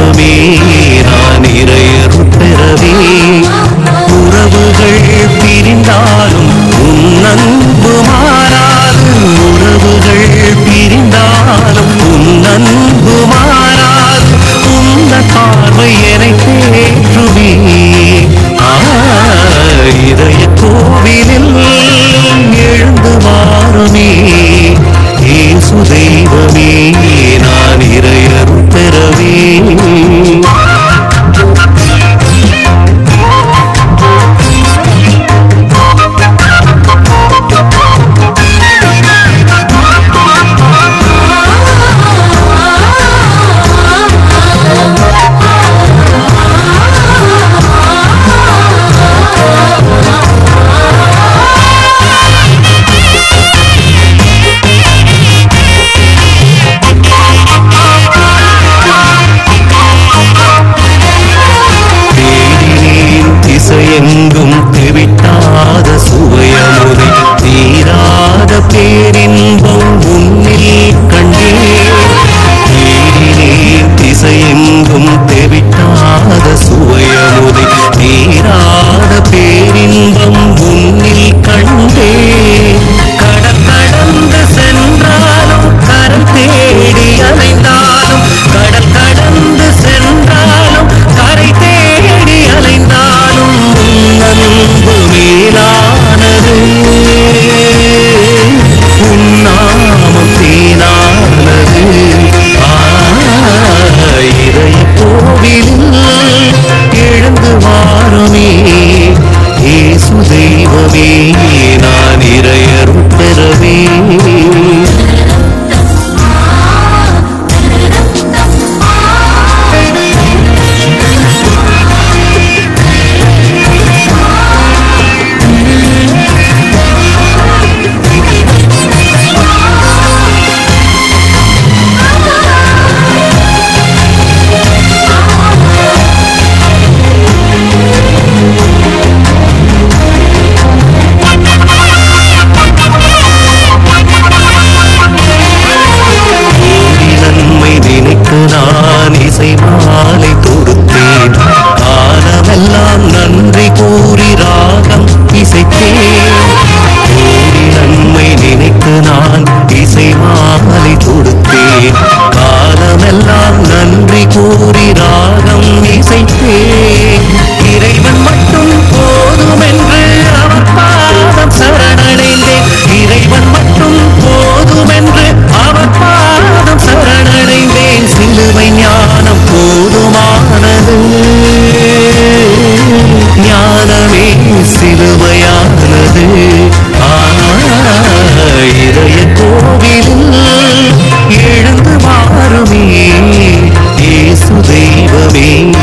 தெய்வமே நான் இறையருள் பெறவே உறவுகள் பிரிந்தாலும் உன் அன்பு மாறாது உறவுகள் பிரிந்தாலும் உன் அன்பு மாறாது உந்த பார்வை என்னை தேற்றுமே ஆ, இதய கோவிலில் எழுந்து வாருமே இயேசு தெய்வமே நான் இறையருள் பெறவே தேடினேன் திசையெங்கும் தெவிட்டாத சுவையமுதை தீராத பேரின்பம் உன்னில் கண்டேன் தேடினேன் திசையெங்கும் தெவிட்டாத சுவையமுதை தீராத பேரின்பம் உன்னில் கண்டேன் கடல் கடந்து சென்றாலும் கரம் தேடி அலைந்தாலும் கடல் கடந்து சென்றாலும் கரை தேடி அலைந்தாலும் உன் அன்பு மேலானது உன் நாமம் தேனானது இதய கோவிலில் எழுந்து வாருமே இயேசு தெய்வமே நான் இறையருள் பெறவே கோடி நன்மை நினைத்து நான் இசை மாலை தொடுத்தேன் காலமெல்லாம் நன்றி கூறி ராகம் இசைத்தேன் கோடி நன்மை நினைத்து நான் இசை மாலை தொடுத்தேன் காலமெல்லாம் நன்றி கூறி ராகம் இசைத்தேன் இறைவன் மட்டும் போதுமென்று அவர் பாதம் சரணடைந்தேன் இறைவன் மட்டும் போதுமென்று அவர் பாதம் சரணடைந்தேன் சிலுவை ஞானம் போதுமானது ஞானமே சிலுவையானது ஆ, இதய கோவிலில் எழுந்து மாறுமே இயேசு தெய்வமே